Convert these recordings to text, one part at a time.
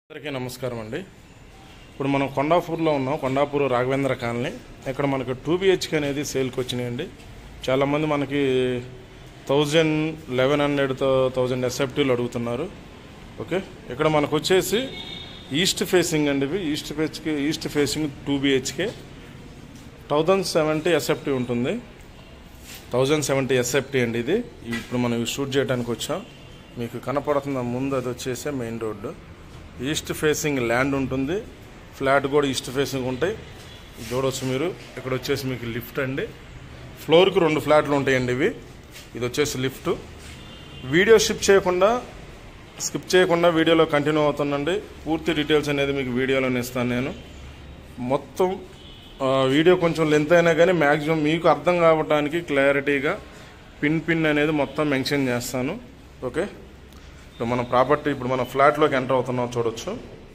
అందరికీ నమస్కారం అండి ఇప్పుడు మనం కొండాపూర్లో ఉన్నాం కొండాపూర్ రాఘవేంద్ర కాలనీ ఇక్కడ మనకు టూ బిహెచ్కే అనేది సేల్కి వచ్చినాయండి చాలామంది మనకి థౌజండ్ లెవెన్ హండ్రెడ్ థౌజండ్ ఎస్ఎఫ్టీలు అడుగుతున్నారు ఓకే ఇక్కడ మనకు వచ్చేసి ఈస్ట్ ఫేసింగ్ అండి ఇవి ఈస్ట్ ఫేస్కి east facing two B H K thousand seventy S F T ఉంటుంది థౌజండ్ సెవెంటీ ఎస్ఎఫ్టీ అండి ఇది ఇప్పుడు మనం ఇవి షూట్ చేయడానికి వచ్చాం మీకు కనపడుతున్న ముందు అది వచ్చేసే main road east facing land ఉంటుంది ఫ్లాట్ కూడా ఈస్ట్ ఫేసింగ్ ఉంటాయి ఇది చూడవచ్చు మీరు ఇక్కడ వచ్చేసి మీకు లిఫ్ట్ అండి ఫ్లోర్కి రెండు ఫ్లాట్లు ఉంటాయండి ఇవి ఇది వచ్చేసి లిఫ్ట్ వీడియో షిప్ చేయకుండా స్కిప్ చేయకుండా వీడియోలో కంటిన్యూ అవుతుందండి పూర్తి డీటెయిల్స్ అనేది మీకు వీడియోలోనే ఇస్తాను నేను మొత్తం ఆ, వీడియో కొంచెం లెంత్ అయినా కానీ మ్యాక్సిమం మీకు అర్థం కావడానికి క్లారిటీగా పిన్ పిన్ అనేది మొత్తం మెన్షన్ చేస్తాను ఓకే ఇప్పుడు మన ప్రాపర్టీ ఇప్పుడు మన ఫ్లాట్లోకి ఎంటర్ అవుతున్నాం చూడొచ్చు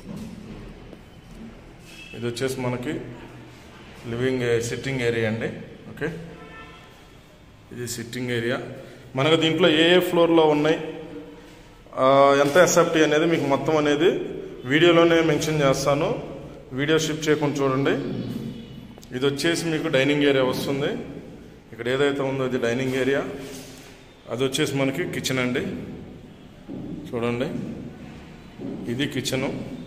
ఇది వచ్చేసి మనకి లివింగ్ సిట్టింగ్ ఏరియా అండి ఓకే ఇది సిట్టింగ్ ఏరియా మనకు దీంట్లో ఏ ఏ ఫ్లోర్లో ఉన్నాయి ఆ, ఎంత ఎస్ఎఫ్టీ అనేది మీకు మొత్తం అనేది వీడియోలోనే మెన్షన్ చేస్తాను వీడియో షిప్ చేయకుండా చూడండి ఇది వచ్చేసి మీకు డైనింగ్ ఏరియా వస్తుంది ఇక్కడ ఏదైతే ఉందో ఇది డైనింగ్ ఏరియా అది వచ్చేసి మనకి కిచెన్ అండి చూడండి ఇది కిచెను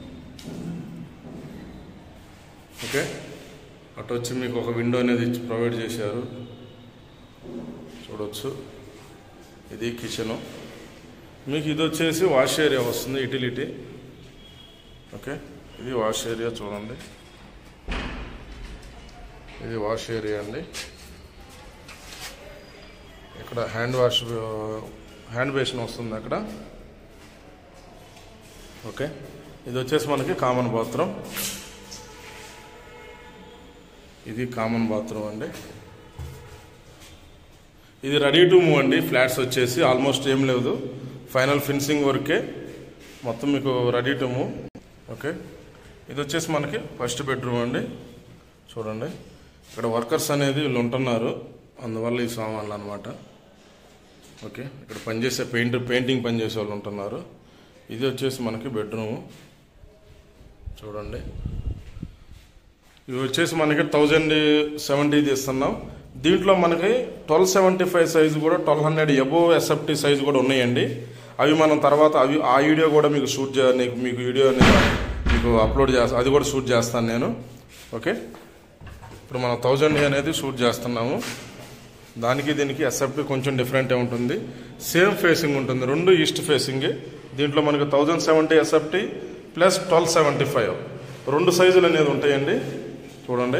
ఓకే అటు వచ్చి మీకు ఒక విండో అనేది ఇచ్చి ప్రొవైడ్ చేశారు చూడొచ్చు ఇది కిచెను మీకు ఇది వచ్చేసి వాష్ ఏరియా వస్తుంది యూటిలిటీ ఓకే ఇది వాష్ ఏరియా చూడండి ఇది వాష్ ఏరియా అండి ఇక్కడ హ్యాండ్ వాష్ హ్యాండ్ బేసిన్ వస్తుంది అక్కడ ఓకే ఇది వచ్చేసి మనకి కామన్ బాత్రూమ్ ఇది కామన్ బాత్రూమ్ అండి ఇది రెడీ టు మూవ్ అండి ఫ్లాట్స్ వచ్చేసి ఆల్మోస్ట్ ఏం లేదు ఫైనల్ ఫినిషింగ్ వర్కే మొత్తం మీకు రెడీ టు మూవ్ ఓకే ఇది వచ్చేసి మనకి ఫస్ట్ బెడ్రూమ్ అండి చూడండి ఇక్కడ వర్కర్స్ అనేది వీళ్ళు ఉంటున్నారు అందువల్ల ఈ సామాన్లు అనమాట ఓకే ఇక్కడ పనిచేసే పెయింటర్ పెయింటింగ్ పనిచేసే వాళ్ళు ఉంటున్నారు ఇది వచ్చేసి మనకి బెడ్రూమ్ చూడండి ఇవి వచ్చేసి మనకి థౌజండ్ సెవెంటీ తీస్తున్నాం దీంట్లో మనకి ట్వెల్వ్ సెవెంటీ ఫైవ్ సైజు కూడా twelve hundred above S F T size కూడా ఉన్నాయండి అవి మనం తర్వాత అవి ఆ వీడియో కూడా మీకు షూట్ చే నీకు మీకు వీడియో అనేది మీకు అప్లోడ్ చేస్తా అది కూడా షూట్ చేస్తాను నేను ఓకే ఇప్పుడు మనం థౌజండ్ అనేది షూట్ చేస్తున్నాము దానికి దీనికి ఎస్ఎఫ్టీ కొంచెం డిఫరెంటే ఉంటుంది సేమ్ ఫేసింగ్ ఉంటుంది రెండు ఈస్ట్ ఫేసింగ్ దీంట్లో మనకి thousand seventy SFT plus twelve seventy five రెండు సైజులు అనేది ఉంటాయండి చూడండి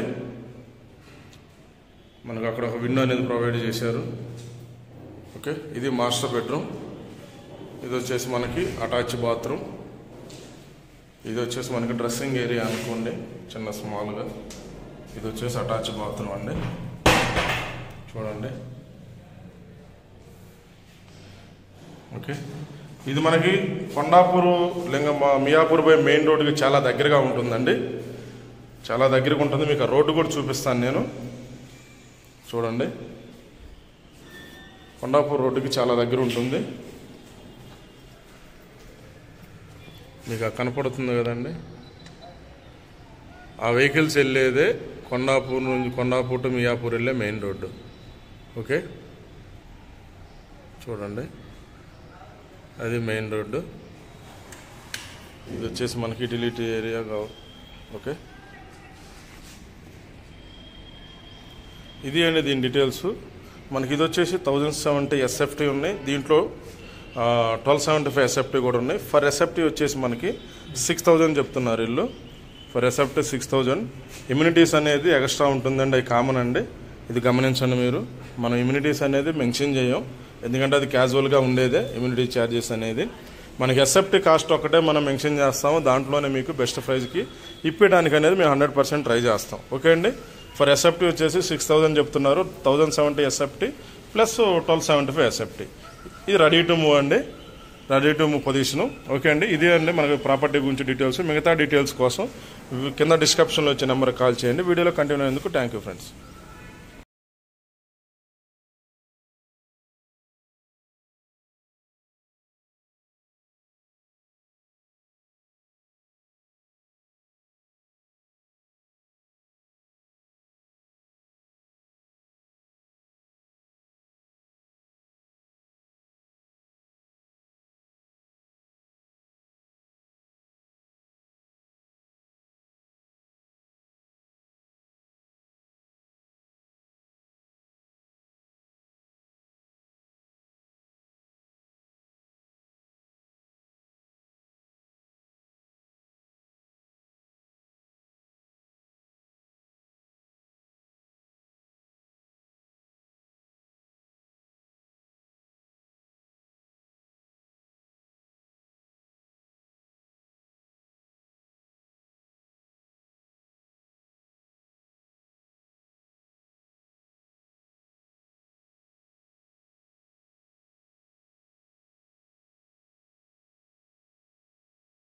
మనకు అక్కడ ఒక విండో అనేది ప్రొవైడ్ చేశారు ఓకే ఇది మాస్టర్ బెడ్రూమ్ ఇది వచ్చేసి మనకి అటాచ్ బాత్రూమ్ ఇది వచ్చేసి మనకి డ్రెస్సింగ్ ఏరియా అనుకోండి చిన్న స్మాల్గా ఇది వచ్చేసి అటాచ్ బాత్రూమ్ అండి చూడండి ఓకే ఇది మనకి కొండాపూర్ లింగమ్మ మియాపూర్ బై మెయిన్ రోడ్డుకి చాలా దగ్గరగా ఉంటుందండి చాలా దగ్గరగా ఉంటుంది మీకు ఆ రోడ్డు కూడా చూపిస్తాను నేను చూడండి కొండాపూర్ రోడ్డుకి చాలా దగ్గర ఉంటుంది మీకు ఆ కనపడుతుంది కదండి ఆ వెహికల్స్ వెళ్ళేదే కొండాపూర్ నుంచి కొండాపూర్ టు మియాపూర్ వెళ్ళే మెయిన్ రోడ్డు ఓకే చూడండి అది మెయిన్ రోడ్డు ఇది వచ్చేసి మనకి యూటిలిటీ ఏరియా కావు ఓకే ఇది అండి దీని డీటెయిల్స్ మనకి ఇది వచ్చేసి థౌజండ్ సెవెంటీ ఎస్ఎఫ్టీ ఉన్నాయి దీంట్లో ట్వెల్వ్ సెవెంటీ ఫైవ్ ఎస్ఎఫ్టీ కూడా ఉన్నాయి ఫర్ ఎస్ఎఫ్టీ వచ్చేసి మనకి సిక్స్ థౌజండ్ చెప్తున్నారు ఇల్లు for S F T six thousand amenities అనేది ఎక్స్ట్రా ఉంటుందండి అది కామన్ అండి ఇది గమనించండి మీరు మనం ఇమ్యూనిటీస్ అనేది మెన్షన్ చేయం ఎందుకంటే అది క్యాజువల్గా ఉండేదే ఇమ్యూనిటీ ఛార్జెస్ అనేది మనకి ఎస్ఎఫ్టీ కాస్ట్ ఒక్కటే మనం మెన్షన్ చేస్తాము దాంట్లోనే మీకు బెస్ట్ ప్రైస్కి ఇప్పడానికి అనేది మేము హండ్రెడ్ పర్సెంట్ ట్రై చేస్తాం ఓకే అండి ఫర్ ఎస్ఎఫ్టీ వచ్చేసి సిక్స్ థౌజండ్ చెప్తున్నారు thousand seventy SFT plus twelve seventy five SFT ఇది రెడీ టు మూవ్ అండి ready to move position okay అండి ఇదే అండి మనకి ప్రాపర్టీ గురించి డీటెయిల్స్ మిగతా డీటెయిల్స్ కోసం కింద డిస్క్రిప్షన్లో వచ్చే నెంబర్కి కాల్ చేయండి వీడియోలో కంటిన్యూ అయ్యేందుకు థ్యాంక్ యూ ఫ్రెండ్స్